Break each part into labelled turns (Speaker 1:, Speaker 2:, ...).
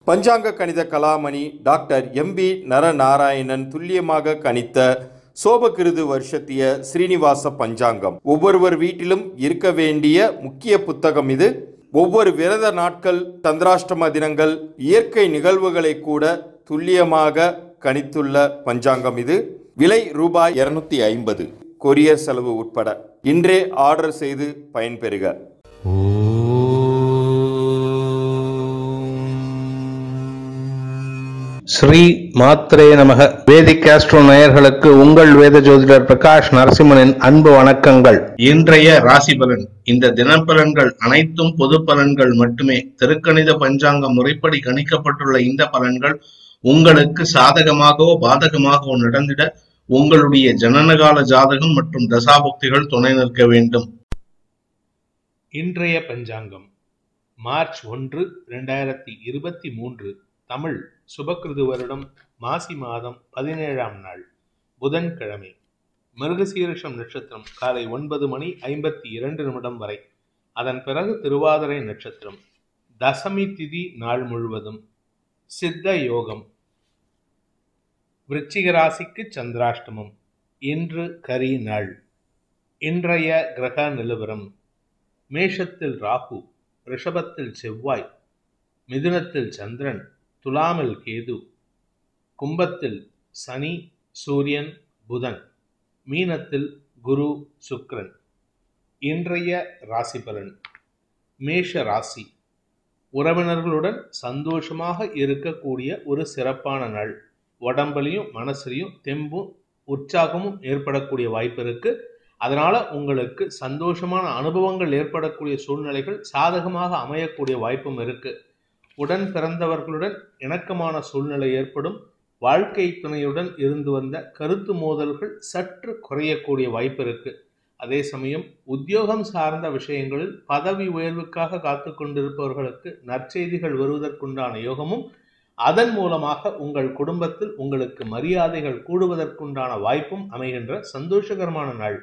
Speaker 1: பஞ்சாங்க கணித Kalamani doctor MP Naranarayanan துல்லியமாக கணித்த சோபகிருது வருஷத்திய ஸ்ரீனிவாச பஞ்சாங்கம் ஒவ்வொருவர் வீட்டிலும் இருக்க வேண்டிய முக்கிய புத்தகம் இது ஒவ்வொரு விரத நாட்கள் சந்திராஷ்டம தினங்கள் இயற்கை நிகழ்வுகளை கூட துல்லியமாக கணித்துள்ள பஞ்சாங்கம் இது விலை ரூபாய் இருநூத்தி ஐம்பது கொரியர் செலவு உட்பட இன்றே ஆர்டர் செய்து பயன்பெறுக
Speaker 2: ஸ்ரீ மாத்ரே நமக வேதிக் ஆஸ்ட்ரோ நேயர்களுக்கு உங்கள் வேத ஜோதிடர் பிரகாஷ் நரசிம்மனின் அன்பு வணக்கங்கள் இன்றைய ராசி பலன் இந்த தினப்பலன்கள் அனைத்தும் பொது பலன்கள் மட்டுமே திருக்கணித பஞ்சாங்க முறைப்படி கணிக்கப்பட்டுள்ள இந்த பலன்கள் உங்களுக்கு சாதகமாகவோ பாதகமாகவோ நடந்திட உங்களுடைய ஜனனகால ஜாதகம் மற்றும் தசாபுக்திகள் துணை நிற்க வேண்டும்
Speaker 3: இன்றைய பஞ்சாங்கம் மார்ச் ஒன்று இரண்டாயிரத்தி இருபத்தி மூன்று தமிழ் சுபக்கிருது வருடம் மாசி மாதம் பதினேழாம் நாள் புதன்கிழமை மிருகசீரிஷம் நட்சத்திரம் காலை ஒன்பது மணி ஐம்பத்தி இரண்டு நிமிடம் வரை அதன் பிறகு திருவாதிரை நட்சத்திரம் தசமி திதி நாள் முழுவதும் சித்த யோகம் விருச்சிக ராசிக்கு சந்திராஷ்டமம் இன்று கரி நாள் இன்றைய கிரக நிலவரம் மேஷத்தில் ராகு ரிஷபத்தில் செவ்வாய் மிதுனத்தில் சந்திரன் துலாமில் கேது கும்பத்தில் சனி சூரியன் புதன் மீனத்தில் குரு சுக்கிரன் இன்றைய ராசி பலன் மேஷ ராசி உறவினர்களுடன் சந்தோஷமாக இருக்கக்கூடிய ஒரு சிறப்பான நாள் உடம்புலையும் மனசுலையும் தெம்பும் உற்சாகமும் ஏற்படக்கூடிய வாய்ப்பு இருக்கு அதனால உங்களுக்கு சந்தோஷமான அனுபவங்கள் ஏற்படக்கூடிய சூழ்நிலைகள் சாதகமாக அமையக்கூடிய வாய்ப்பும் இருக்கு உடன் பிறந்தவர்களுடன் இணக்கமான சூழ்நிலை ஏற்படும் வாழ்க்கை துணையுடன் இருந்து வந்த கருத்து மோதல்கள் சற்று குறையக்கூடிய வாய்ப்பு இருக்கு அதே சமயம் உத்தியோகம் சார்ந்த விஷயங்களில் பதவி உயர்வுக்காக காத்து கொண்டிருப்பவர்களுக்கு நற்செய்திகள் வருவதற்குண்டான யோகமும் அதன் மூலமாக உங்கள் குடும்பத்தில் உங்களுக்கு மரியாதைகள் கூடுவதற்குண்டான வாய்ப்பும் அமைகின்ற சந்தோஷகரமான நாள்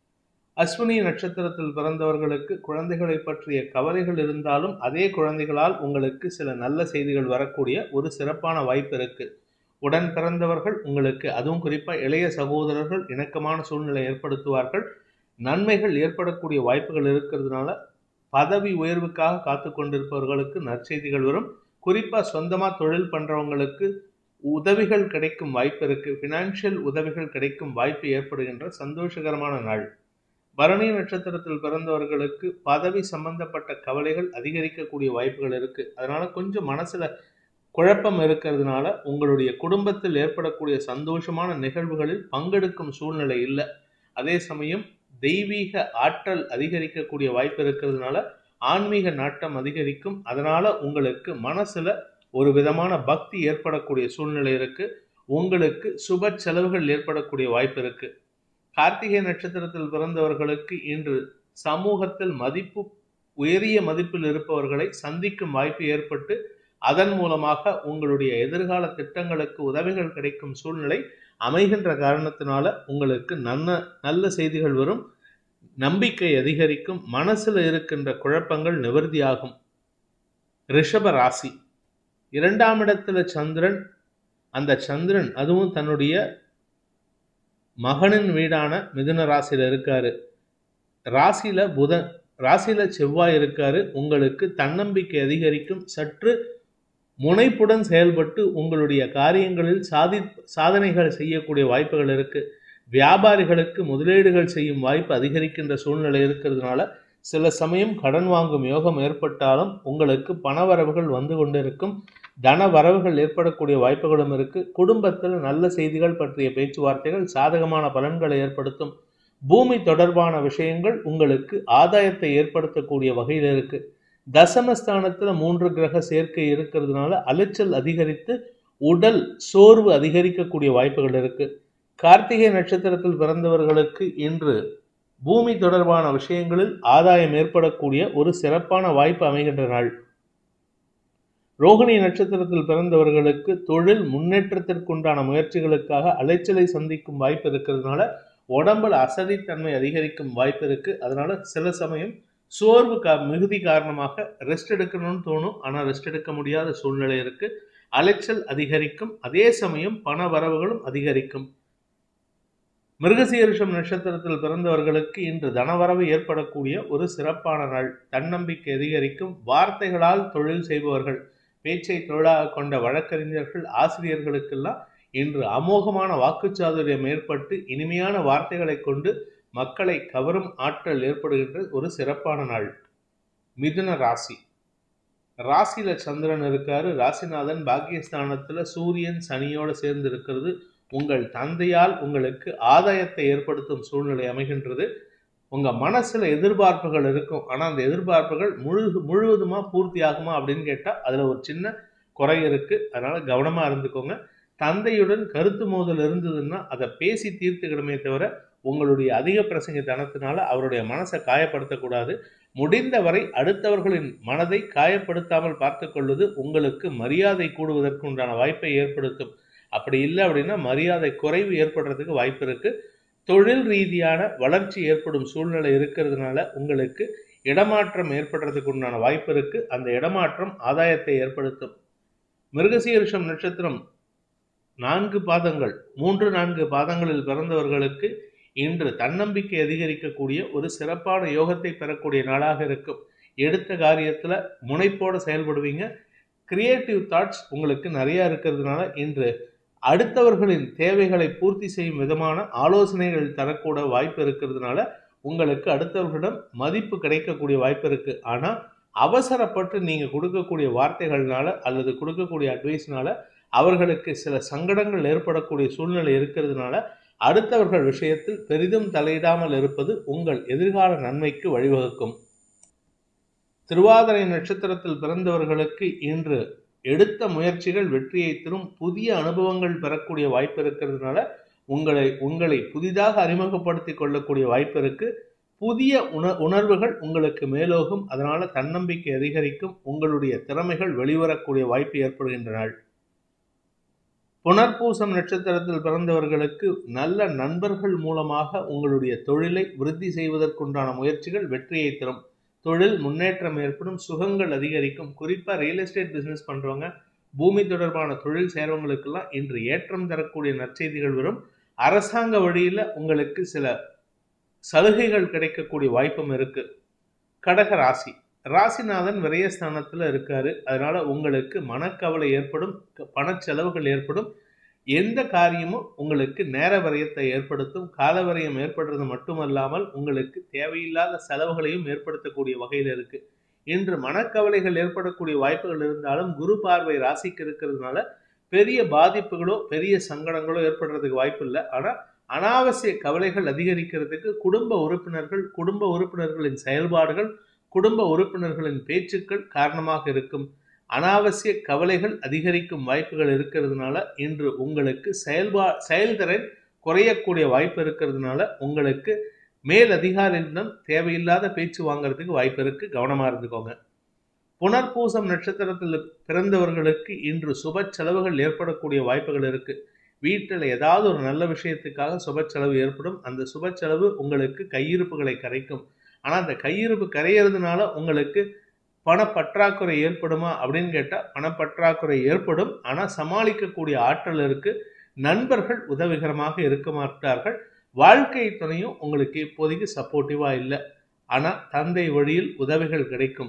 Speaker 3: அஸ்வினி நட்சத்திரத்தில் பிறந்தவர்களுக்கு குழந்தைகளை பற்றிய கவலைகள் இருந்தாலும் அதே குழந்தைகளால் உங்களுக்கு சில நல்ல செய்திகள் வரக்கூடிய ஒரு சிறப்பான வாய்ப்பு இருக்கு உடன் பிறந்தவர்கள் உங்களுக்கு அதுவும் குறிப்பாக இளைய சகோதரர்கள் இணக்கமான சூழ்நிலை ஏற்படுத்துவார்கள் நன்மைகள் ஏற்படக்கூடிய வாய்ப்புகள் இருக்கிறதுனால பதவி உயர்வுக்காக காத்து கொண்டிருப்பவர்களுக்கு நற்செய்திகள் வரும் குறிப்பாக சொந்தமாக தொழில் பண்ணுறவங்களுக்கு உதவிகள் கிடைக்கும் வாய்ப்பு இருக்கு ஃபினான்ஷியல் உதவிகள் கிடைக்கும் வாய்ப்பு ஏற்படுகின்ற சந்தோஷகரமான நாள் பரணி நட்சத்திரத்தில் பிறந்தவர்களுக்கு பதவி சம்பந்தப்பட்ட கவலைகள் அதிகரிக்கக்கூடிய வாய்ப்புகள் இருக்கு அதனால கொஞ்சம் மனசுல குழப்பம் இருக்கிறதுனால உங்களுடைய குடும்பத்தில் ஏற்படக்கூடிய சந்தோஷமான நிகழ்வுகளில் பங்கெடுக்கும் சூழ்நிலை இல்லை அதே சமயம் தெய்வீக ஆற்றல் அதிகரிக்கக்கூடிய வாய்ப்பு இருக்கிறதுனால ஆன்மீக நாட்டம் அதிகரிக்கும் அதனால உங்களுக்கு மனசுல ஒரு விதமான பக்தி ஏற்படக்கூடிய சூழ்நிலை இருக்கு உங்களுக்கு சுப செலவுகள் ஏற்படக்கூடிய வாய்ப்பு இருக்கு கார்த்திகை நட்சத்திரத்தில் பிறந்தவர்களுக்கு இன்று சமூகத்தில் மதிப்பு உயரிய மதிப்பில் இருப்பவர்களை சந்திக்கும் வாய்ப்பு ஏற்பட்டு அதன் மூலமாக உங்களுடைய எதிர்கால திட்டங்களுக்கு உதவிகள் கிடைக்கும் சூழ்நிலை அமைகின்ற காரணத்தினால உங்களுக்கு நல்ல நல்ல செய்திகள் வரும் நம்பிக்கை அதிகரிக்கும் மனசுல இருக்கின்ற குழப்பங்கள் நிவர்த்தியாகும் ரிஷப ராசி இரண்டாம் இடத்துல சந்திரன் அந்த சந்திரன் அதுவும் தன்னுடைய மகனின் வீடான மிதுன ராசியில இருக்காரு ராசியில புதன் ராசியில செவ்வாய் இருக்காரு உங்களுக்கு தன்னம்பிக்கை அதிகரிக்கும் சற்று முனைப்புடன் செயல்பட்டு உங்களுடைய காரியங்களில் சாதி சாதனைகள் செய்யக்கூடிய வாய்ப்புகள் இருக்கு வியாபாரிகளுக்கு முதலீடுகள் செய்யும் வாய்ப்பு அதிகரிக்கின்ற சூழ்நிலை இருக்கிறதுனால சில சமயம் கடன் வாங்கும் யோகம் ஏற்பட்டாலும் உங்களுக்கு பணவரவுகள் வந்து கொண்டிருக்கும் தன வரவுகள் ஏற்படக்கூடிய வாய்ப்புகளும் இருக்கு குடும்பத்தில் நல்ல செய்திகள் பற்றிய பேச்சுவார்த்தைகள் சாதகமான பலன்களை ஏற்படுத்தும் பூமி தொடர்பான விஷயங்கள் உங்களுக்கு ஆதாயத்தை ஏற்படுத்தக்கூடிய வகையில் இருக்கு தசமஸ்தானத்துல மூன்று கிரக சேர்க்கை இருக்கிறதுனால அலைச்சல் அதிகரித்து உடல் சோர்வு அதிகரிக்கக்கூடிய வாய்ப்புகள் இருக்கு கார்த்திகை நட்சத்திரத்தில் பிறந்தவர்களுக்கு இன்று பூமி தொடர்பான விஷயங்களில் ஆதாயம் ஏற்படக்கூடிய ஒரு சிறப்பான வாய்ப்பு அமைகின்ற நாள் ரோகிணி நட்சத்திரத்தில் பிறந்தவர்களுக்கு தொழில் முன்னேற்றத்திற்குண்டான முயற்சிகளுக்காக அலைச்சலை சந்திக்கும் வாய்ப்பு இருக்கிறதுனால உடம்புல அசதித்தன்மை அதிகரிக்கும் வாய்ப்பு இருக்கு அதனால சில சமயம் சோர்வு கா மிகுதி காரணமாக ரெஸ்ட் எடுக்கணும்னு தோணும் ஆனால் ரெஸ்ட் எடுக்க முடியாத சூழ்நிலை இருக்கு அலைச்சல் அதிகரிக்கும் அதே சமயம் பண வரவுகளும் அதிகரிக்கும் மிருகசீரிஷம் நட்சத்திரத்தில் பிறந்தவர்களுக்கு இன்று தனவரவு ஏற்படக்கூடிய ஒரு சிறப்பான நாள் தன்னம்பிக்கை அதிகரிக்கும் வார்த்தைகளால் தொழில் செய்பவர்கள் பேச்சை தொழிலாக கொண்ட வழக்கறிஞர்கள் ஆசிரியர்களுக்கெல்லாம் இன்று அமோகமான வாக்குச்சாதுரியம் ஏற்பட்டு இனிமையான வார்த்தைகளை கொண்டு மக்களை கவரும் ஆற்றல் ஏற்படுகின்ற ஒரு சிறப்பான நாள் மிதுன ராசி ராசியில சந்திரன் இருக்காரு ராசிநாதன் பாக்கியஸ்தானத்துல சூரியன் சனியோட சேர்ந்து இருக்கிறது உங்கள் தந்தையால் உங்களுக்கு ஆதாயத்தை ஏற்படுத்தும் சூழ்நிலை அமைகின்றது உங்க மனசுல எதிர்பார்ப்புகள் இருக்கும் ஆனா அந்த எதிர்பார்ப்புகள் முழு முழுவதுமா பூர்த்தி ஆகுமா அப்படின்னு கேட்டா அதுல ஒரு சின்ன குறை இருக்கு அதனால கவனமா இருந்துக்கோங்க தந்தையுடன் கருத்து மோதல் இருந்ததுன்னா அதை பேசி தீர்த்துக்கிடமே தவிர உங்களுடைய அதிக பிரசங்க தனத்தினால அவருடைய மனசை காயப்படுத்தக்கூடாது முடிந்தவரை அடுத்தவர்களின் மனதை காயப்படுத்தாமல் பார்த்து கொள்வது உங்களுக்கு மரியாதை கூடுவதற்கு உண்டான வாய்ப்பை ஏற்படுத்தும் அப்படி இல்லை அப்படின்னா மரியாதை குறைவு ஏற்படுறதுக்கு வாய்ப்பு இருக்கு தொழில் ரீதியான வளர்ச்சி ஏற்படும் சூழ்நிலை இருக்கிறதுனால உங்களுக்கு இடமாற்றம் ஏற்படுறதுக்கு உண்டான வாய்ப்பு இருக்கு அந்த இடமாற்றம் ஆதாயத்தை ஏற்படுத்தும் மிருகசீரிஷம் நட்சத்திரம் நான்கு பாதங்கள் மூன்று நான்கு பாதங்களில் பிறந்தவர்களுக்கு இன்று தன்னம்பிக்கை அதிகரிக்கக்கூடிய ஒரு சிறப்பான யோகத்தை பெறக்கூடிய நாளாக இருக்கும் எடுத்த காரியத்துல முனைப்போட செயல்படுவீங்க கிரியேட்டிவ் தாட்ஸ் உங்களுக்கு நிறைய இருக்கிறதுனால இன்று அடுத்தவர்களின் தேவைகளை பூர்த்தி செய்யும் விதமான ஆலோசனைகள் தரக்கூட வாய்ப்பு இருக்கிறதுனால உங்களுக்கு அடுத்தவர்களிடம் மதிப்பு கிடைக்கக்கூடிய வாய்ப்பு இருக்கு ஆனா அவசரப்பட்டு நீங்க கொடுக்கக்கூடிய வார்த்தைகள்னால அல்லது கொடுக்கக்கூடிய அட்வைஸ்னால அவர்களுக்கு சில சங்கடங்கள் ஏற்படக்கூடிய சூழ்நிலை இருக்கிறதுனால அடுத்தவர்கள் விஷயத்தில் பெரிதும் தலையிடாமல் இருப்பது உங்கள் எதிர்கால நன்மைக்கு வழிவகுக்கும் திருவாதிரை நட்சத்திரத்தில் பிறந்தவர்களுக்கு இன்று எடுத்த முயற்சிகள் வெற்றியை தரும் புதிய அனுபவங்கள் பெறக்கூடிய வாய்ப்பு இருக்கிறதுனால உங்களை உங்களை புதிதாக அறிமுகப்படுத்தி கொள்ளக்கூடிய வாய்ப்பு இருக்கு புதிய உண உணர்வுகள் உங்களுக்கு மேலோகும் அதனால தன்னம்பிக்கை அதிகரிக்கும் உங்களுடைய திறமைகள் வெளிவரக்கூடிய வாய்ப்பு ஏற்படுகின்ற நாள் புனர்பூசம் நட்சத்திரத்தில் பிறந்தவர்களுக்கு நல்ல நண்பர்கள் மூலமாக உங்களுடைய தொழிலை விருத்தி செய்வதற்குண்டான முயற்சிகள் வெற்றியை தரும் தொழில் முன்னேற்றம் ஏற்படும் சுகங்கள் அதிகரிக்கும் குறிப்பாக ரியல் எஸ்டேட் பிஸ்னஸ் பண்ணுறவங்க பூமி தொடர்பான தொழில் செய்கிறவங்களுக்கெல்லாம் இன்று ஏற்றம் தரக்கூடிய நற்செய்திகள் வரும் அரசாங்க வழியில் உங்களுக்கு சில சலுகைகள் கிடைக்கக்கூடிய வாய்ப்பும் இருக்கு கடக ராசி ராசிநாதன் விரயஸ்தானத்தில் இருக்காரு அதனால உங்களுக்கு மனக்கவலை ஏற்படும் பணச்செலவுகள் ஏற்படும் எந்த காரியமும் உங்களுக்கு நேர விரயத்தை ஏற்படுத்தும் கால விரயம் ஏற்படுறது மட்டுமல்லாமல் உங்களுக்கு தேவையில்லாத செலவுகளையும் ஏற்படுத்தக்கூடிய வகையில் இருக்கு இன்று மனக்கவலைகள் ஏற்படக்கூடிய வாய்ப்புகள் இருந்தாலும் குரு பார்வை ராசிக்கு இருக்கிறதுனால பெரிய பாதிப்புகளோ பெரிய சங்கடங்களோ ஏற்படுறதுக்கு வாய்ப்பு இல்லை ஆனால் அனாவசிய கவலைகள் அதிகரிக்கிறதுக்கு குடும்ப உறுப்பினர்கள் குடும்ப உறுப்பினர்களின் செயல்பாடுகள் குடும்ப உறுப்பினர்களின் பேச்சுக்கள் காரணமாக இருக்கும் அனாவசிய கவலைகள் அதிகரிக்கும் வாய்ப்புகள் இருக்கிறதுனால இன்று உங்களுக்கு செயல்பா செயல்திறன் குறையக்கூடிய வாய்ப்பு இருக்கிறதுனால உங்களுக்கு மேல் அதிகாரியிடம் தேவையில்லாத பேச்சு வாங்குறதுக்கு வாய்ப்பு இருக்கு கவனமா இருந்துக்கோங்க புனர்பூசம் நட்சத்திரத்தில் பிறந்தவர்களுக்கு இன்று சுப செலவுகள் ஏற்படக்கூடிய வாய்ப்புகள் இருக்கு வீட்டில் ஏதாவது ஒரு நல்ல விஷயத்துக்காக சுப செலவு ஏற்படும் அந்த சுப செலவு உங்களுக்கு கையிருப்புகளை கரைக்கும் ஆனால் அந்த கையிருப்பு கரையிறதுனால உங்களுக்கு பணப்பற்றாக்குறை ஏற்படுமா அப்படின்னு கேட்டால் பணப்பற்றாக்குறை ஏற்படும் ஆனால் சமாளிக்கக்கூடிய ஆற்றல் இருக்கு நண்பர்கள் உதவிகரமாக இருக்க மாட்டார்கள் வாழ்க்கை துணையும் உங்களுக்கு இப்போதைக்கு சப்போர்ட்டிவா இல்லை ஆனால் தந்தை வழியில் உதவிகள் கிடைக்கும்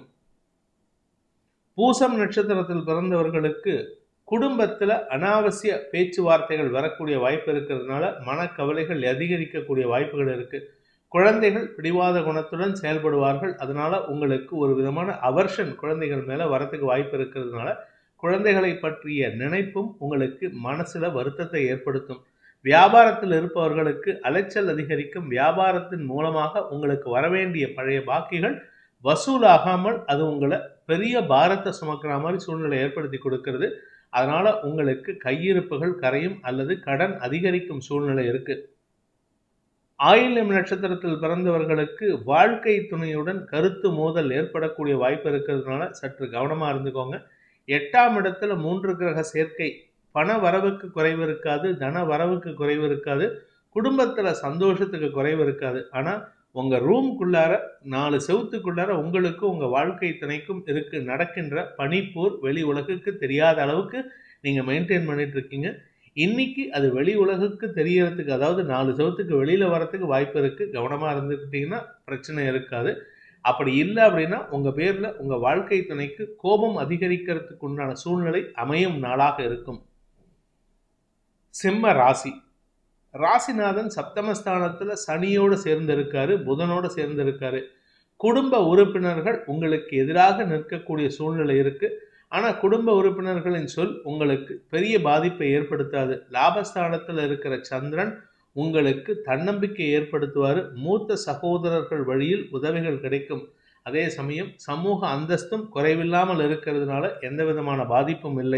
Speaker 3: பூசம் நட்சத்திரத்தில் பிறந்தவர்களுக்கு குடும்பத்தில் அனாவசிய பேச்சுவார்த்தைகள் வரக்கூடிய வாய்ப்பு இருக்கிறதுனால மனக்கவலைகள் அதிகரிக்கக்கூடிய வாய்ப்புகள் இருக்கு குழந்தைகள் பிடிவாத குணத்துடன் செயல்படுவார்கள் அதனால உங்களுக்கு ஒரு விதமான அவர்ஷன் குழந்தைகள் மேல வரத்துக்கு வாய்ப்பு இருக்கிறதுனால குழந்தைகளை பற்றிய நினைப்பும் உங்களுக்கு மனசுல வருத்தத்தை ஏற்படுத்தும் வியாபாரத்தில் இருப்பவர்களுக்கு அலைச்சல் அதிகரிக்கும் வியாபாரத்தின் மூலமாக உங்களுக்கு வரவேண்டிய பழைய பாக்கிகள் வசூலாகாமல் அது உங்களை பெரிய பாரத்தை சுமக்கிற மாதிரி சூழ்நிலை ஏற்படுத்தி கொடுக்கிறது அதனால உங்களுக்கு கையிருப்புகள் கரையும் அல்லது கடன் அதிகரிக்கும் சூழ்நிலை இருக்கு ஆயில்யம் நட்சத்திரத்தில் பிறந்தவர்களுக்கு வாழ்க்கை துணையுடன் கருத்து மோதல் ஏற்படக்கூடிய வாய்ப்பு இருக்கிறதுனால சற்று கவனமா இருந்துக்கோங்க எட்டாம் இடத்துல மூன்று கிரக சேர்க்கை பண வரவுக்கு குறைவு இருக்காது தன வரவுக்கு குறைவு இருக்காது குடும்பத்துல சந்தோஷத்துக்கு குறைவு இருக்காது ஆனா உங்க ரூம்குள்ளார நாலு செவுத்துக்குள்ளார உங்களுக்கும் உங்க வாழ்க்கை துணைக்கும் இருக்கு நடக்கின்ற பனிப்போர் வெளி உலகுக்கு தெரியாத அளவுக்கு நீங்க மெயின்டைன் பண்ணிட்டு இருக்கீங்க இன்னைக்கு அது வெளி உலகுக்கு தெரியறதுக்கு அதாவது நாலு செவத்துக்கு வெளியில வரத்துக்கு வாய்ப்பு இருக்கு கவனமா இருந்துக்கிட்டீங்கன்னா பிரச்சனை இருக்காது அப்படி இல்லை அப்படின்னா உங்க பேர்ல உங்க வாழ்க்கை துணைக்கு கோபம் அதிகரிக்கிறதுக்கு உண்டான சூழ்நிலை அமையும் நாளாக இருக்கும் சிம்ம ராசி ராசிநாதன் சப்தமஸ்தானத்துல சனியோடு சேர்ந்து இருக்காரு புதனோடு சேர்ந்து இருக்காரு குடும்ப உறுப்பினர்கள் உங்களுக்கு எதிராக நிற்கக்கூடிய சூழ்நிலை இருக்கு ஆனா குடும்ப உறுப்பினர்களின் சொல் உங்களுக்கு பெரிய பாதிப்பை ஏற்படுத்தாது லாபஸ்தானத்தில் இருக்கிற சந்திரன் உங்களுக்கு தன்னம்பிக்கை ஏற்படுத்துவார் மூத்த சகோதரர்கள் வழியில் உதவிகள் கிடைக்கும் அதே சமயம் சமூக அந்தஸ்தும் குறைவில்லாமல் இருக்கிறதுனால எந்த விதமான பாதிப்பும் இல்லை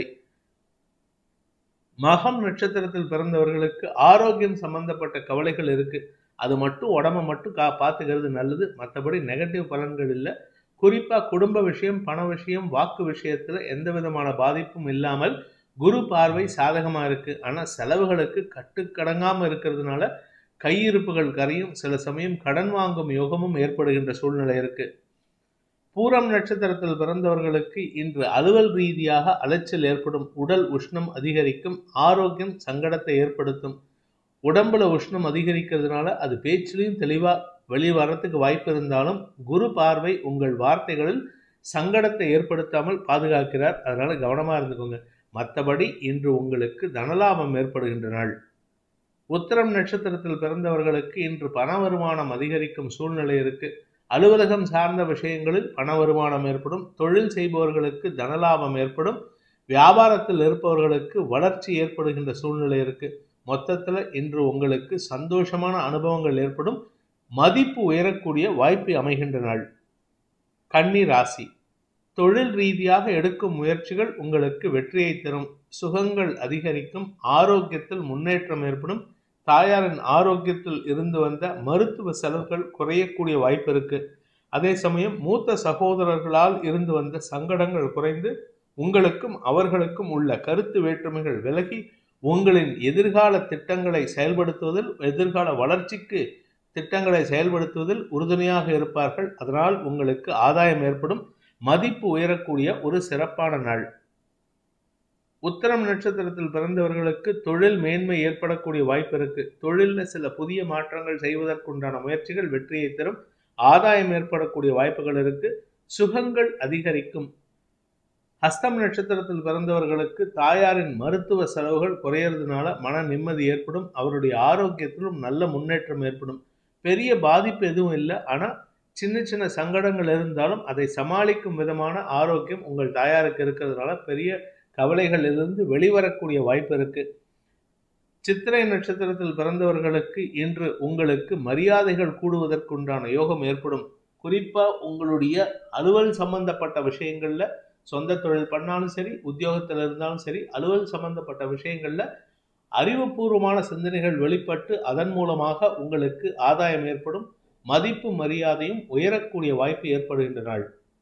Speaker 3: மகம் நட்சத்திரத்தில் பிறந்தவர்களுக்கு ஆரோக்கியம் சம்பந்தப்பட்ட கவலைகள் இருக்கு அது மட்டும் உடம்ப மட்டும் கா பார்த்துக்கிறது நல்லது மற்றபடி நெகட்டிவ் பலன்கள் இல்லை குறிப்பா குடும்ப விஷயம் பண விஷயம் வாக்கு விஷயத்துல எந்த விதமான பாதிப்பும் இல்லாமல் குரு பார்வை சாதகமா இருக்கு ஆனா செலவுகளுக்கு கட்டுக்கடங்காம இருக்கிறதுனால கையிருப்புகள் கரையும் சில சமயம் கடன் வாங்கும் யோகமும் ஏற்படுகின்ற சூழ்நிலை இருக்கு பூரம் நட்சத்திரத்தில் பிறந்தவர்களுக்கு இன்று அலுவல் ரீதியாக அலைச்சல் ஏற்படும் உடல் உஷ்ணம் அதிகரிக்கும் ஆரோக்கியம் சங்கடத்தை ஏற்படுத்தும் உடம்புல உஷ்ணம் அதிகரிக்கிறதுனால அது பேச்சிலையும் தெளிவா வெளியே வர்றதுக்கு வாய்ப்பு இருந்தாலும் குரு பார்வை உங்கள் வார்த்தைகளில் சங்கடத்தை ஏற்படுத்தாமல் பாதுகாக்கிறார் அதனால கவனமா இருந்துக்கோங்க மற்றபடி இன்று உங்களுக்கு தனலாபம் ஏற்படுகின்ற நாள் உத்தரம் நட்சத்திரத்தில் பிறந்தவர்களுக்கு இன்று பண வருமானம் அதிகரிக்கும் சூழ்நிலை இருக்கு அலுவலகம் சார்ந்த விஷயங்களில் பண வருமானம் ஏற்படும் தொழில் செய்பவர்களுக்கு தனலாபம் ஏற்படும் வியாபாரத்தில் இருப்பவர்களுக்கு வளர்ச்சி ஏற்படுகின்ற சூழ்நிலை இருக்கு மொத்தத்தில் இன்று உங்களுக்கு சந்தோஷமான அனுபவங்கள் ஏற்படும் மதிப்பு உயரக்கூடிய வாய்ப்பு அமைகின்ற நாள் கன்னி ராசி தொழில் ரீதியாக எடுக்கும் முயற்சிகள் உங்களுக்கு வெற்றியை தரும் சுகங்கள் அதிகரிக்கும் ஆரோக்கியத்தில் முன்னேற்றம் ஏற்படும் தாயாரின் ஆரோக்கியத்தில் இருந்து வந்த மருத்துவ செலவுகள் குறையக்கூடிய வாய்ப்பு இருக்கு அதே சமயம் மூத்த சகோதரர்களால் இருந்து வந்த சங்கடங்கள் குறைந்து உங்களுக்கும் அவர்களுக்கும் உள்ள கருத்து வேற்றுமைகள் விலகி உங்களின் எதிர்கால திட்டங்களை செயல்படுத்துவதில் எதிர்கால வளர்ச்சிக்கு திட்டங்களை செயல்படுத்துவதில் உறுதுணையாக இருப்பார்கள் அதனால் உங்களுக்கு ஆதாயம் ஏற்படும் மதிப்பு உயரக்கூடிய ஒரு சிறப்பான நாள் உத்தரம் நட்சத்திரத்தில் பிறந்தவர்களுக்கு தொழில் மேன்மை ஏற்படக்கூடிய வாய்ப்பு இருக்கு தொழில்ல சில புதிய மாற்றங்கள் செய்வதற்குண்டான முயற்சிகள் வெற்றியை தரும் ஆதாயம் ஏற்படக்கூடிய வாய்ப்புகள் இருக்கு சுகங்கள் அதிகரிக்கும் ஹஸ்தம் நட்சத்திரத்தில் பிறந்தவர்களுக்கு தாயாரின் மருத்துவ செலவுகள் குறையறதுனால மன நிம்மதி ஏற்படும் அவருடைய ஆரோக்கியத்திலும் நல்ல முன்னேற்றம் ஏற்படும் பெரிய பாதிப்பு எதுவும் இல்லை ஆனா சின்ன சின்ன சங்கடங்கள் இருந்தாலும் அதை சமாளிக்கும் விதமான ஆரோக்கியம் உங்கள் தாயாருக்கு இருக்கிறதுனால பெரிய கவலைகளிலிருந்து வெளிவரக்கூடிய வாய்ப்பு இருக்கு சித்திரை நட்சத்திரத்தில் பிறந்தவர்களுக்கு இன்று உங்களுக்கு மரியாதைகள் கூடுவதற்குண்டான யோகம் ஏற்படும் குறிப்பா உங்களுடைய அலுவல் சம்பந்தப்பட்ட விஷயங்கள்ல சொந்த தொழில் பண்ணாலும் சரி உத்தியோகத்தில் இருந்தாலும் சரி அலுவல் சம்பந்தப்பட்ட விஷயங்கள்ல அறிவுபூர்வமான சிந்தனைகள் வெளிப்பட்டு அதன் மூலமாக உங்களுக்கு ஆதாயம் ஏற்படும் மதிப்பு மரியாதையும் உயரக்கூடிய வாய்ப்பு ஏற்படுகின்ற நாள்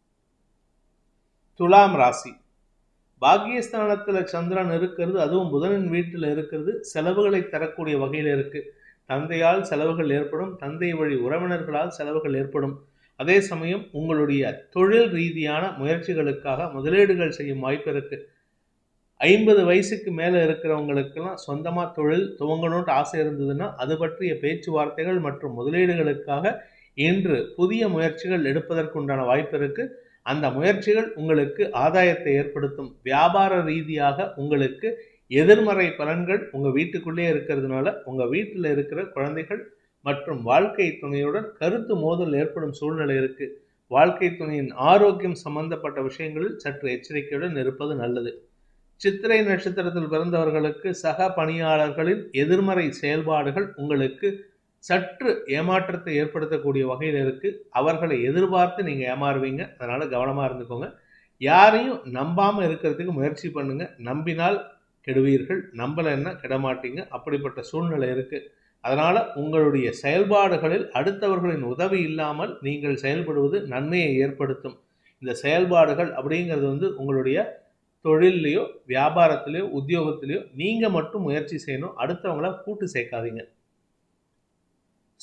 Speaker 3: துலாம் ராசி பாக்கியஸ்தானத்துல சந்திரன் இருக்கிறது அதுவும் புதனின் வீட்டில் இருக்கிறது செலவுகளை தரக்கூடிய வகையில் இருக்கு தந்தையால் செலவுகள் ஏற்படும் தந்தை வழி உறவினர்களால் செலவுகள் ஏற்படும் அதே சமயம் உங்களுடைய தொழில் ரீதியான முயற்சிகளுக்காக முதலீடுகள் செய்யும் வாய்ப்பு இருக்கு ஐம்பது வயசுக்கு மேலே இருக்கிறவங்களுக்கெல்லாம் சொந்தமாக தொழில் துவங்கணும்னு ஆசை இருந்ததுன்னா அது பற்றிய பேச்சுவார்த்தைகள் மற்றும் முதலீடுகளுக்காக இன்று புதிய முயற்சிகள் எடுப்பதற்குண்டான வாய்ப்பு இருக்கு அந்த முயற்சிகள் உங்களுக்கு ஆதாயத்தை ஏற்படுத்தும் வியாபார ரீதியாக உங்களுக்கு எதிர்மறை பலன்கள் உங்க வீட்டுக்குள்ளே இருக்கிறதுனால உங்க வீட்டில் இருக்கிற குழந்தைகள் மற்றும் வாழ்க்கை துணையுடன் கருத்து மோதல் ஏற்படும் சூழ்நிலை இருக்கு வாழ்க்கை துணையின் ஆரோக்கியம் சம்பந்தப்பட்ட விஷயங்களில் சற்று எச்சரிக்கையுடன் இருப்பது நல்லது சித்திரை நட்சத்திரத்தில் பிறந்தவர்களுக்கு சக பணியாளர்களின் எதிர்மறை செயல்பாடுகள் உங்களுக்கு சற்று ஏமாற்றத்தை ஏற்படுத்தக்கூடிய வகையில் இருக்கு அவர்களை எதிர்பார்த்து நீங்க ஏமாறுவீங்க அதனால கவனமா இருந்துக்கோங்க யாரையும் நம்பாம இருக்கிறதுக்கு முயற்சி பண்ணுங்க நம்பினால் கெடுவீர்கள் நம்பலைன்னா கெடமாட்டீங்க அப்படிப்பட்ட சூழ்நிலை இருக்கு அதனால உங்களுடைய செயல்பாடுகளில் அடுத்தவர்களின் உதவி இல்லாமல் நீங்கள் செயல்படுவது நன்மையை ஏற்படுத்தும் இந்த செயல்பாடுகள் அப்படிங்கிறது வந்து உங்களுடைய தொழிலையோ வியாபாரத்திலையோ உத்தியோகத்திலையோ நீங்க மட்டும் முயற்சி செய்யணும் அடுத்தவங்கள கூட்டு சேர்க்காதீங்க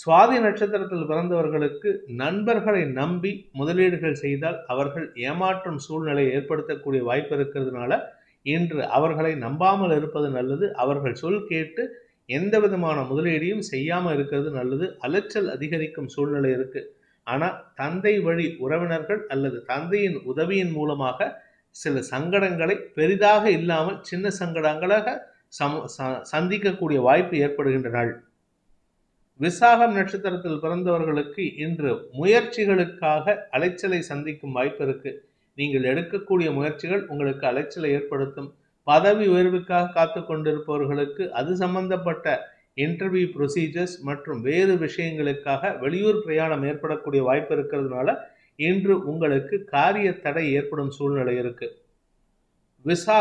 Speaker 3: சுவாதி நட்சத்திரத்தில் பிறந்தவர்களுக்கு நண்பர்களை நம்பி முதலீடுகள் செய்தால் அவர்கள் ஏமாற்றும் சூழ்நிலை ஏற்படுத்தக்கூடிய வாய்ப்பு இருக்கிறதுனால இன்று அவர்களை நம்பாமல் இருப்பது நல்லது அவர்கள் சொல் கேட்டு எந்த விதமான முதலீடையும் செய்யாமல் இருக்கிறது நல்லது அலைச்சல் அதிகரிக்கும் சூழ்நிலை இருக்கு ஆனா தந்தை வழி உறவினர்கள் அல்லது தந்தையின் உதவியின் மூலமாக சில சங்கடங்களை பெரிதாக இல்லாமல் சின்ன சங்கடங்களாக சம ச- சந்திக்கக்கூடிய வாய்ப்பு ஏற்படுகின்ற நாள் விசாகம் நட்சத்திரத்தில் பிறந்தவர்களுக்கு இன்று முயற்சிகளுக்காக அலைச்சலை சந்திக்கும் வாய்ப்பு இருக்கு நீங்கள் எடுக்கக்கூடிய முயற்சிகள் உங்களுக்கு அலைச்சலை ஏற்படுத்தும் பதவி உயர்வுக்காக காத்து கொண்டிருப்பவர்களுக்கு அது சம்பந்தப்பட்ட இன்டர்வியூ ப்ரொசீஜர்ஸ் மற்றும் வேறு விஷயங்களுக்காக வெளியூர் பிரயாணம் ஏற்படக்கூடிய வாய்ப்பு இருக்கிறதுனால இன்று உங்களுக்கு காரிய தடை ஏற்படும் சூழ்நிலை இருக்கு விசா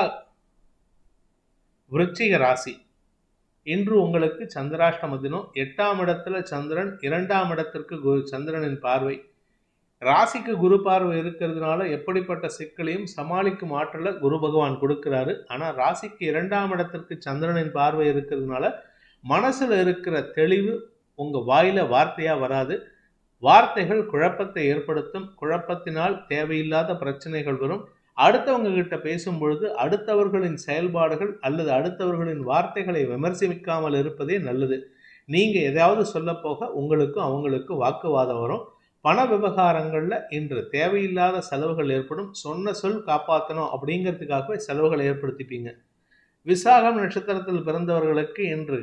Speaker 3: விருச்சிக ராசி இன்று உங்களுக்கு சந்திராஷ்டம தினம் எட்டாம் இடத்துல சந்திரன் இரண்டாம் இடத்திற்கு குரு சந்திரனின் பார்வை ராசிக்கு குரு பார்வை இருக்கிறதுனால எப்படிப்பட்ட சிக்கலையும் சமாளிக்கும் ஆற்றலை குரு பகவான் கொடுக்கிறாரு ஆனா ராசிக்கு இரண்டாம் இடத்திற்கு சந்திரனின் பார்வை இருக்கிறதுனால மனசுல இருக்கிற தெளிவு உங்க வாயில வார்த்தையா வராது வார்த்தைகள் குழப்பத்தை ஏற்படுத்தும் குழப்பத்தினால் தேவையில்லாத பிரச்சனைகள் வரும் அடுத்தவங்க கிட்ட பேசும் பொழுது அடுத்தவர்களின் செயல்பாடுகள் அல்லது அடுத்தவர்களின் வார்த்தைகளை விமர்சிக்காமல் இருப்பதே நல்லது நீங்க எதையாவது சொல்ல போக உங்களுக்கும் அவங்களுக்கும் வாக்குவாதம் வரும் பண விவகாரங்கள்ல இன்று தேவையில்லாத செலவுகள் ஏற்படும் சொன்ன சொல் காப்பாற்றணும் அப்படிங்கிறதுக்காகவே செலவுகளை ஏற்படுத்திப்பீங்க விசாகம் நட்சத்திரத்தில் பிறந்தவர்களுக்கு இன்று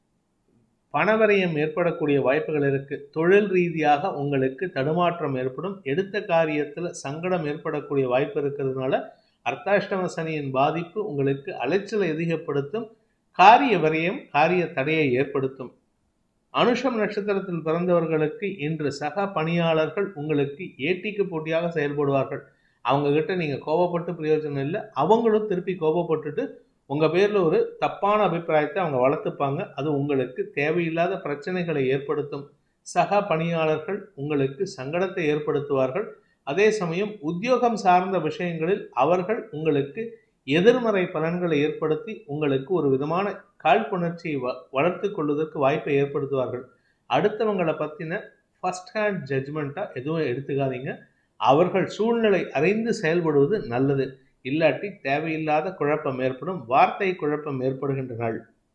Speaker 3: பணவரையம் ஏற்படக்கூடிய வாய்ப்புகள் இருக்கு தொழில் ரீதியாக உங்களுக்கு தடுமாற்றம் ஏற்படும் எடுத்த காரியத்துல சங்கடம் ஏற்படக்கூடிய வாய்ப்பு இருக்கிறதுனால அர்த்தாஷ்டம சனியின் பாதிப்பு உங்களுக்கு அலைச்சலை அதிகப்படுத்தும் காரிய விரயம் காரிய தடையை ஏற்படுத்தும் அனுஷம் நட்சத்திரத்தில் பிறந்தவர்களுக்கு இன்று சக பணியாளர்கள் உங்களுக்கு ஏட்டிக்கு போட்டியாக செயல்படுவார்கள் அவங்க கிட்ட நீங்க கோபப்பட்டு பிரயோஜனம் இல்லை அவங்களும் திருப்பி கோபப்பட்டுட்டு உங்க பேர்ல ஒரு தப்பான அபிப்பிராயத்தை அவங்க வளர்த்துப்பாங்க அது உங்களுக்கு தேவையில்லாத பிரச்சனைகளை ஏற்படுத்தும் சக பணியாளர்கள் உங்களுக்கு சங்கடத்தை ஏற்படுத்துவார்கள் அதே சமயம் உத்தியோகம் சார்ந்த விஷயங்களில் அவர்கள் உங்களுக்கு எதிர்மறை பலன்களை ஏற்படுத்தி உங்களுக்கு ஒரு விதமான காழ்ப்புணர்ச்சியை வ வளர்த்து கொள்வதற்கு வாய்ப்பை ஏற்படுத்துவார்கள் அடுத்தவங்களை பற்றின ஃபர்ஸ்ட் ஹேண்ட் ஜட்ஜ்மெண்ட்டாக எதுவும் எடுத்துக்காதீங்க அவர்கள் சூழ்நிலை அறிந்து செயல்படுவது நல்லது இல்லாட்டி தேவையில்லாத குழப்பம் ஏற்படும் வார்த்தை குழப்பம் ஏற்படுகின்ற நாள்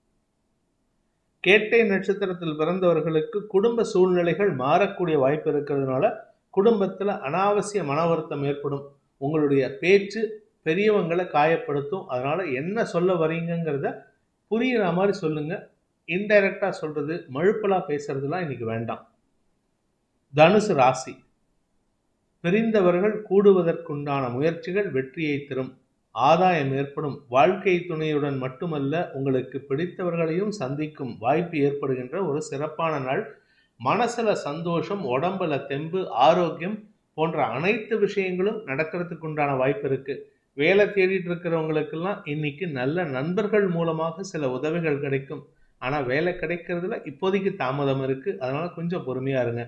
Speaker 3: கேட்டை நட்சத்திரத்தில் பிறந்தவர்களுக்கு குடும்ப சூழ்நிலைகள் மாறக்கூடிய வாய்ப்பு இருக்கிறதுனால குடும்பத்தில் அனாவசிய மன வருத்தம் ஏற்படும் உங்களுடைய பேச்சு பெரியவங்களை காயப்படுத்தும் அதனால என்ன சொல்ல வரீங்கங்கிறத புரியுற மாதிரி சொல்லுங்க இன்டைரக்டா சொல்றது மழுப்பலா பேசுறதுலாம் இன்னைக்கு வேண்டாம் தனுசு ராசி பிரிந்தவர்கள் கூடுவதற்குண்டான முயற்சிகள் வெற்றியை தரும் ஆதாயம் ஏற்படும் வாழ்க்கை துணையுடன் மட்டுமல்ல உங்களுக்கு பிடித்தவர்களையும் சந்திக்கும் வாய்ப்பு ஏற்படுகின்ற ஒரு சிறப்பான நாள் மனசுல சந்தோஷம் உடம்புல தெம்பு ஆரோக்கியம் போன்ற அனைத்து விஷயங்களும் நடக்கிறதுக்கு உண்டான வாய்ப்பு இருக்கு வேலை தேடிட்டு இருக்கிறவங்களுக்கெல்லாம் இன்னைக்கு நல்ல நண்பர்கள் மூலமாக சில உதவிகள் கிடைக்கும் ஆனா வேலை கிடைக்கிறதுல இப்போதைக்கு தாமதம் இருக்கு அதனால கொஞ்சம் பொறுமையா இருங்க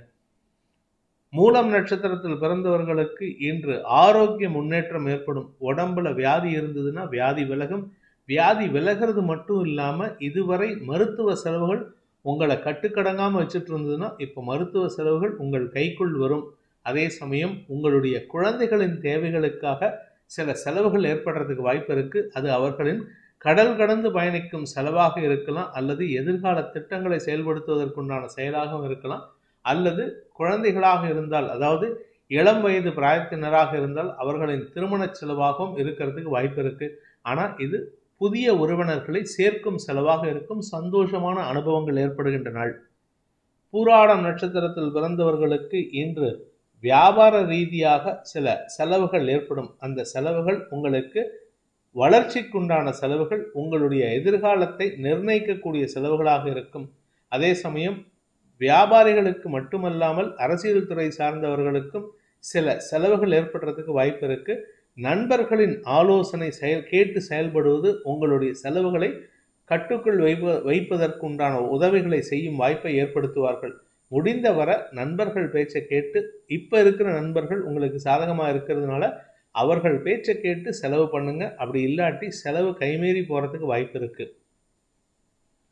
Speaker 3: மூலம் நட்சத்திரத்தில் பிறந்தவர்களுக்கு இன்று ஆரோக்கிய முன்னேற்றம் ஏற்படும் உடம்புல வியாதி இருந்ததுன்னா வியாதி விலகும் வியாதி விலகிறது மட்டும் இல்லாம இதுவரை மருத்துவ செலவுகள் உங்களை கட்டுக்கடங்காம வச்சுட்டு இருந்ததுன்னா இப்போ மருத்துவ செலவுகள் உங்கள் கைக்குள் வரும் அதே சமயம் உங்களுடைய குழந்தைகளின் தேவைகளுக்காக சில செலவுகள் ஏற்படுறதுக்கு வாய்ப்பு இருக்கு அது அவர்களின் கடல் கடந்து பயணிக்கும் செலவாக இருக்கலாம் அல்லது எதிர்கால திட்டங்களை செயல்படுத்துவதற்குண்டான செயலாகவும் இருக்கலாம் அல்லது குழந்தைகளாக இருந்தால் அதாவது இளம் வயது பிராயத்தினராக இருந்தால் அவர்களின் திருமண செலவாகவும் இருக்கிறதுக்கு வாய்ப்பு இருக்கு ஆனா இது புதிய உறவினர்களை சேர்க்கும் செலவாக இருக்கும் சந்தோஷமான அனுபவங்கள் ஏற்படுகின்ற நாள் பூராடம் நட்சத்திரத்தில் பிறந்தவர்களுக்கு இன்று வியாபார ரீதியாக சில செலவுகள் ஏற்படும் அந்த செலவுகள் உங்களுக்கு வளர்ச்சிக்குண்டான செலவுகள் உங்களுடைய எதிர்காலத்தை நிர்ணயிக்கக்கூடிய செலவுகளாக இருக்கும் அதே சமயம் வியாபாரிகளுக்கு மட்டுமல்லாமல் அரசியல் துறை சார்ந்தவர்களுக்கும் சில செலவுகள் ஏற்படுறதுக்கு வாய்ப்பு இருக்கு நண்பர்களின் ஆலோசனை செயல் கேட்டு செயல்படுவது உங்களுடைய செலவுகளை கட்டுக்குள் வைப்ப வைப்பதற்குண்டான உதவிகளை செய்யும் வாய்ப்பை ஏற்படுத்துவார்கள் முடிந்தவரை நண்பர்கள் பேச்சை கேட்டு இப்போ இருக்கிற நண்பர்கள் உங்களுக்கு சாதகமாக இருக்கிறதுனால அவர்கள் பேச்சை கேட்டு செலவு பண்ணுங்க அப்படி இல்லாட்டி செலவு கைமீறி போகிறதுக்கு வாய்ப்பு இருக்கு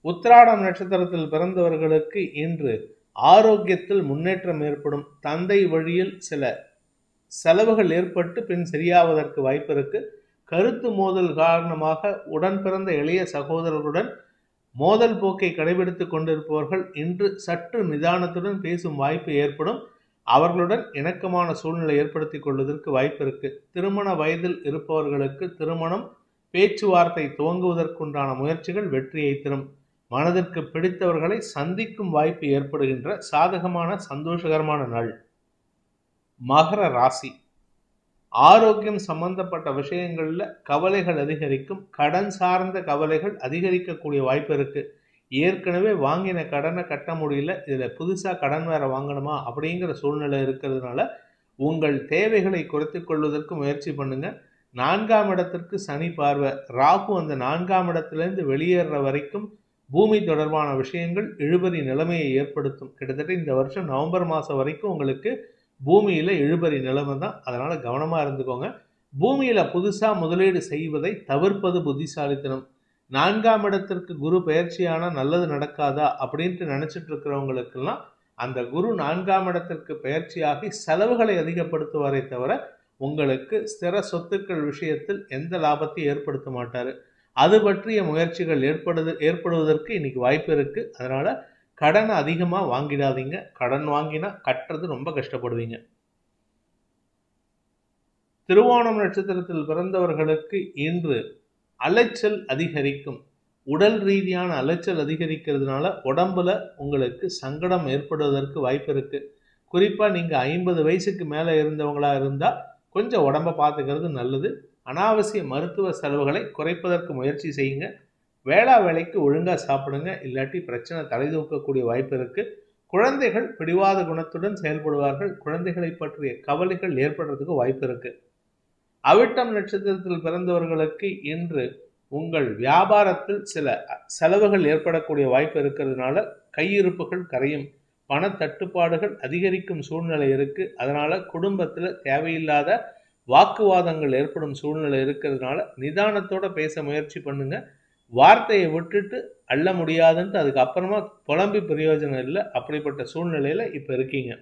Speaker 3: உத்திராடம் நட்சத்திரத்தில் பிறந்தவர்களுக்கு இன்று ஆரோக்கியத்தில் முன்னேற்றம் ஏற்படும் தந்தை வழியில் சில செலவுகள் ஏற்பட்டு பின் சரியாவதற்கு வாய்ப்பு இருக்கு கருத்து மோதல் காரணமாக உடன் பிறந்த இளைய சகோதரர்களுடன் மோதல் போக்கை கடைபிடித்துக் கொண்டிருப்பவர்கள் இன்று சற்று நிதானத்துடன் பேசும் வாய்ப்பு ஏற்படும் அவர்களுடன் இணக்கமான சூழ்நிலை ஏற்படுத்திக் கொள்வதற்கு வாய்ப்பு இருக்கு திருமண வயதில் இருப்பவர்களுக்கு திருமணம் பேச்சுவார்த்தை துவங்குவதற்குண்டான முயற்சிகள் வெற்றியை தரும் மனதிற்கு பிடித்தவர்களை சந்திக்கும் வாய்ப்பு ஏற்படுகின்ற சாதகமான சந்தோஷகரமான நாள் மகர ராசி ஆரோக்கியம் சம்பந்தப்பட்ட விஷயங்கள்ல கவலைகள் அதிகரிக்கும் கடன் சார்ந்த கவலைகள் அதிகரிக்கக்கூடிய வாய்ப்பு இருக்கு ஏற்கனவே வாங்கின கடனை கட்ட முடியல இதுல புதுசா கடன் வேற வாங்கணுமா அப்படிங்கிற சூழ்நிலை இருக்கிறதுனால உங்கள் தேவைகளை குறைத்துக் கொள்வதற்கு முயற்சி பண்ணுங்க நான்காம் இடத்திற்கு சனி பார்வை ராகு அந்த நான்காம் இடத்திலிருந்து வெளியேற வரைக்கும் பூமி தொடர்பான விஷயங்கள் இழுபறி நிலைமையை ஏற்படுத்தும் கிட்டத்தட்ட இந்த வருஷம் நவம்பர் மாதம் வரைக்கும் உங்களுக்கு பூமியில் இழுபறி நிலைமை தான் அதனால் கவனமாக இருந்துக்கோங்க பூமியில் புதுசாக முதலீடு செய்வதை தவிர்ப்பது புத்திசாலித்தனம் நான்காம் இடத்திற்கு குரு பயிற்சியானா நல்லது நடக்காதா அப்படின்ட்டு நினச்சிட்டு இருக்கிறவங்களுக்கெல்லாம் அந்த குரு நான்காம் இடத்திற்கு பயிற்சியாகி செலவுகளை அதிகப்படுத்துவாரே தவிர உங்களுக்கு ஸ்திர சொத்துக்கள் விஷயத்தில் எந்த லாபத்தையும் ஏற்படுத்த மாட்டார் அது பற்றிய முயற்சிகள் ஏற்படுது ஏற்படுவதற்கு இன்னைக்கு வாய்ப்பு இருக்கு அதனால கடனை அதிகமாக வாங்கிடாதீங்க கடன் வாங்கினா கட்டுறது ரொம்ப கஷ்டப்படுவீங்க திருவோணம் நட்சத்திரத்தில் பிறந்தவர்களுக்கு இன்று அலைச்சல் அதிகரிக்கும் உடல் ரீதியான அலைச்சல் அதிகரிக்கிறதுனால உடம்புல உங்களுக்கு சங்கடம் ஏற்படுவதற்கு வாய்ப்பு இருக்கு குறிப்பா நீங்க ஐம்பது வயசுக்கு மேல இருந்தவங்களா இருந்தா கொஞ்சம் உடம்ப பார்த்துக்கிறது நல்லது அனாவசிய மருத்துவ செலவுகளை குறைப்பதற்கு முயற்சி செய்யுங்க வேளா வேலைக்கு ஒழுங்காக சாப்பிடுங்க இல்லாட்டி பிரச்சனை தலை தூக்கக்கூடிய வாய்ப்பு இருக்குது குழந்தைகள் பிடிவாத குணத்துடன் செயல்படுவார்கள் குழந்தைகளை பற்றிய கவலைகள் ஏற்படுறதுக்கு வாய்ப்பு இருக்குது அவிட்டம் நட்சத்திரத்தில் பிறந்தவர்களுக்கு இன்று உங்கள் வியாபாரத்தில் சில செலவுகள் ஏற்படக்கூடிய வாய்ப்பு இருக்கிறதுனால கையிருப்புகள் கரையும் பண தட்டுப்பாடுகள் அதிகரிக்கும் சூழ்நிலை இருக்கு அதனால குடும்பத்தில் தேவையில்லாத வாக்குவாதங்கள் ஏற்படும் சூழ்நிலை இருக்கிறதுனால நிதானத்தோட பேச முயற்சி பண்ணுங்க வார்த்தையை விட்டுட்டு அள்ள முடியாதுன்ட்டு அதுக்கப்புறமா புலம்பி பிரயோஜனம் இல்லை அப்படிப்பட்ட சூழ்நிலையில இப்ப இருக்கீங்க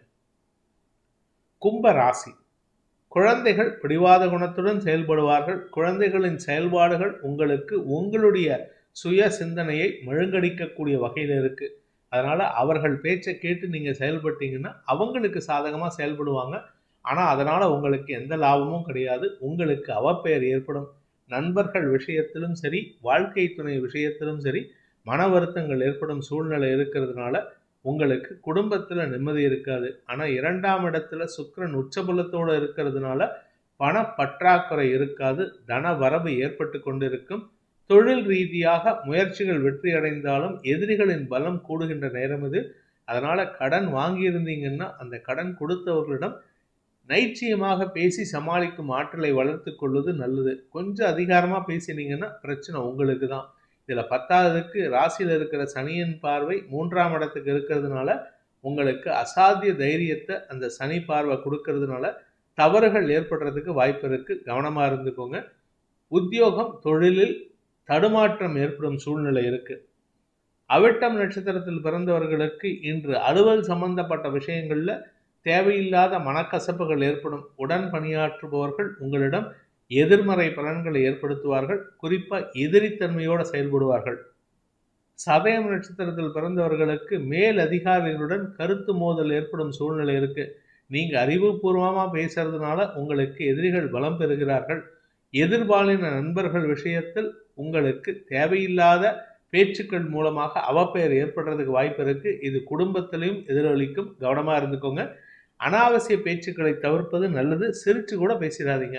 Speaker 3: கும்ப ராசி குழந்தைகள் பிடிவாத குணத்துடன் செயல்படுவார்கள் குழந்தைகளின் செயல்பாடுகள் உங்களுக்கு உங்களுடைய சுய சிந்தனையை மழுங்கடிக்கக்கூடிய வகையில் இருக்கு அதனால அவர்கள் பேச்சை கேட்டு நீங்க செயல்பட்டீங்கன்னா அவங்களுக்கு சாதகமா செயல்படுவாங்க ஆனா அதனால உங்களுக்கு எந்த லாபமும் கிடையாது உங்களுக்கு அவப்பெயர் ஏற்படும் நண்பர்கள் விஷயத்திலும் சரி வாழ்க்கை துணை விஷயத்திலும் சரி மன வருத்தங்கள் ஏற்படும் சூழ்நிலை இருக்கிறதுனால உங்களுக்கு குடும்பத்துல நிம்மதி இருக்காது ஆனா இரண்டாம் இடத்துல சுக்கிரன் உச்சபலத்தோட இருக்கிறதுனால பண பற்றாக்குறை இருக்காது தன வரவு ஏற்பட்டு கொண்டிருக்கும் தொழில் ரீதியாக முயற்சிகள் வெற்றி அடைந்தாலும் எதிரிகளின் பலம் கூடுகின்ற நேரம் இது அதனால கடன் வாங்கியிருந்தீங்கன்னா அந்த கடன் கொடுத்தவர்களிடம் நைச்சியமாக பேசி சமாளிக்கும் ஆற்றலை வளர்த்து கொள்வது நல்லது கொஞ்சம் அதிகாரமாக பேசினீங்கன்னா பிரச்சனை உங்களுக்கு தான் இதில் பத்தாவதுக்கு ராசியில் இருக்கிற சனியின் பார்வை மூன்றாம் இடத்துக்கு இருக்கிறதுனால உங்களுக்கு அசாத்திய தைரியத்தை அந்த சனி பார்வை கொடுக்கறதுனால தவறுகள் ஏற்படுறதுக்கு வாய்ப்பு இருக்கு கவனமாக இருந்துக்கோங்க உத்தியோகம் தொழிலில் தடுமாற்றம் ஏற்படும் சூழ்நிலை இருக்கு அவிட்டம் நட்சத்திரத்தில் பிறந்தவர்களுக்கு இன்று அலுவல் சம்பந்தப்பட்ட விஷயங்கள்ல தேவையில்லாத மனக்கசப்புகள் ஏற்படும் உடன் பணியாற்றுபவர்கள் உங்களிடம் எதிர்மறை பலன்களை ஏற்படுத்துவார்கள் குறிப்பா எதிரித்தன்மையோடு செயல்படுவார்கள் சதயம் நட்சத்திரத்தில் பிறந்தவர்களுக்கு மேல் அதிகாரிகளுடன் கருத்து மோதல் ஏற்படும் சூழ்நிலை இருக்கு நீங்க அறிவுபூர்வமா பேசுறதுனால உங்களுக்கு எதிரிகள் பலம் பெறுகிறார்கள் எதிர்பாலின நண்பர்கள் விஷயத்தில் உங்களுக்கு தேவையில்லாத பேச்சுக்கள் மூலமாக அவப்பெயர் ஏற்படுறதுக்கு வாய்ப்பு இருக்கு இது குடும்பத்திலையும் எதிரொலிக்கும் கவனமா இருந்துக்கோங்க அனாவசிய பேச்சுக்களை தவிர்ப்பது நல்லது சிரிச்சு கூட பேசிடாதீங்க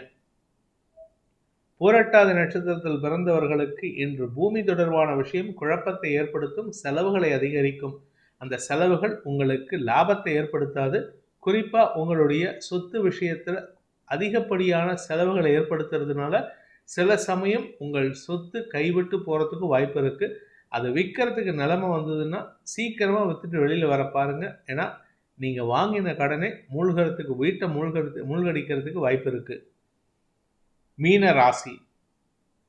Speaker 3: பூரட்டாதி நட்சத்திரத்தில் பிறந்தவர்களுக்கு இன்று பூமி தொடர்பான விஷயம் குழப்பத்தை ஏற்படுத்தும் செலவுகளை அதிகரிக்கும் அந்த செலவுகள் உங்களுக்கு லாபத்தை ஏற்படுத்தாது குறிப்பா உங்களுடைய சொத்து விஷயத்துல அதிகப்படியான செலவுகளை ஏற்படுத்துறதுனால சில சமயம் உங்கள் சொத்து கைவிட்டு போறதுக்கு வாய்ப்பு இருக்கு அது விற்கிறதுக்கு நிலைமை வந்ததுன்னா சீக்கிரமா வித்துட்டு வெளியில வர பாருங்க ஏன்னா நீங்க வாங்கின கடனை மூழ்கிறதுக்கு வீட்டை மூழ்கிறது மூழ்கடிக்கிறதுக்கு வாய்ப்பு இருக்கு மீன ராசி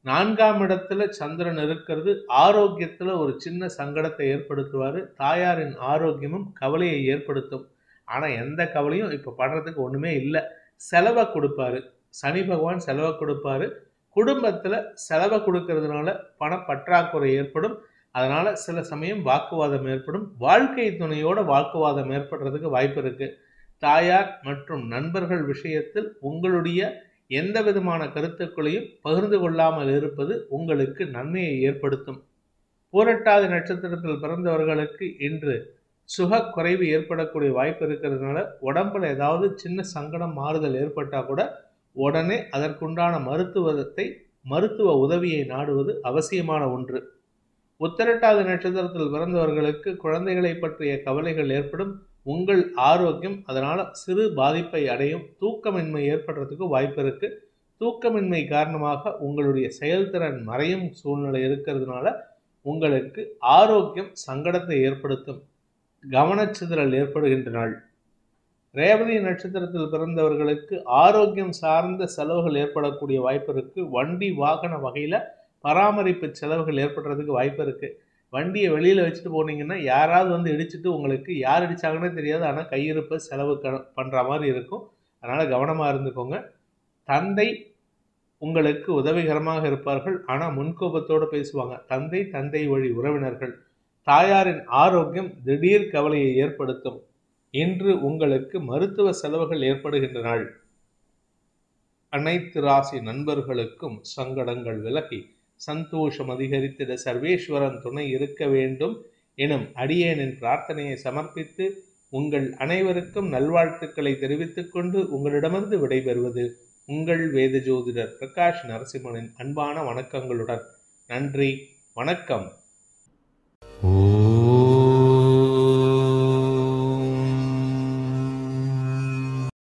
Speaker 3: நான்காம் இடத்துல சந்திரன் இருக்கிறது ஆரோக்கியத்துல ஒரு சின்ன சங்கடத்தை ஏற்படுத்துவாரு தாயாரின் ஆரோக்கியமும் கவலையை ஏற்படுத்தும் ஆனா எந்த கவலையும் இப்ப படுறதுக்கு ஒண்ணுமே இல்லை செலவை கொடுப்பாரு சனி பகவான் செலவை கொடுப்பாரு குடும்பத்துல செலவை கொடுக்கறதுனால பண பற்றாக்குறை ஏற்படும் அதனால சில சமயம் வாக்குவாதம் ஏற்படும் வாழ்க்கை துணையோட வாக்குவாதம் ஏற்படுறதுக்கு வாய்ப்பு இருக்கு தாயார் மற்றும் நண்பர்கள் விஷயத்தில் உங்களுடைய எந்த விதமான கருத்துக்களையும் பகிர்ந்து கொள்ளாமல் இருப்பது உங்களுக்கு நன்மையை ஏற்படுத்தும் பூரட்டாதி நட்சத்திரத்தில் பிறந்தவர்களுக்கு இன்று சுக குறைவு ஏற்படக்கூடிய வாய்ப்பு இருக்கிறதுனால உடம்புல ஏதாவது சின்ன சங்கடம் மாறுதல் ஏற்பட்டால் கூட உடனே அதற்குண்டான மருத்துவத்தை மருத்துவ உதவியை நாடுவது அவசியமான ஒன்று உத்திரட்டாதி நட்சத்திரத்தில் பிறந்தவர்களுக்கு குழந்தைகளை பற்றிய கவலைகள் ஏற்படும் உங்கள் ஆரோக்கியம் அதனால சிறு பாதிப்பை அடையும் தூக்கமின்மை ஏற்படுறதுக்கு வாய்ப்பு இருக்கு தூக்கமின்மை காரணமாக உங்களுடைய செயல்திறன் மறையும் சூழ்நிலை இருக்கிறதுனால உங்களுக்கு ஆரோக்கியம் சங்கடத்தை ஏற்படுத்தும் கவனச்சிதறல் ஏற்படுகின்ற நாள் ரேவதி நட்சத்திரத்தில் பிறந்தவர்களுக்கு ஆரோக்கியம் சார்ந்த செலவுகள் ஏற்படக்கூடிய வாய்ப்பு இருக்கு வண்டி வாகன வகையில பராமரிப்பு செலவுகள் ஏற்படுறதுக்கு வாய்ப்பு இருக்கு வண்டியை வெளியில வச்சுட்டு போனீங்கன்னா யாராவது வந்து இடிச்சிட்டு உங்களுக்கு யார் இடிச்சாங்கன்னே தெரியாது ஆனால் கையிருப்பை செலவு க- பண்ற மாதிரி இருக்கும் அதனால கவனமா இருந்துக்கோங்க தந்தை உங்களுக்கு உதவிகரமாக இருப்பார்கள் ஆனால் முன்கோபத்தோடு பேசுவாங்க தந்தை தந்தை வழி உறவினர்கள் தாயாரின் ஆரோக்கியம் திடீர் கவலையை ஏற்படுத்தும் இன்று உங்களுக்கு மருத்துவ செலவுகள் ஏற்படுகின்ற நாள் அனைத்து ராசி நண்பர்களுக்கும் சங்கடங்கள் விலகி சந்தோஷம் அதிகரித்திட சர்வேஸ்வரன் துணை இருக்க வேண்டும் எனும் அடியேனின் பிரார்த்தனையை சமர்ப்பித்து உங்கள் அனைவருக்கும் நல்வாழ்த்துக்களை தெரிவித்துக் கொண்டு உங்களிடமிருந்து விடைபெறுவது உங்கள் வேத ஜோதிடர் பிரகாஷ் நரசிம்மனின் அன்பான வணக்கங்களுடன் நன்றி வணக்கம்
Speaker 4: ஓம்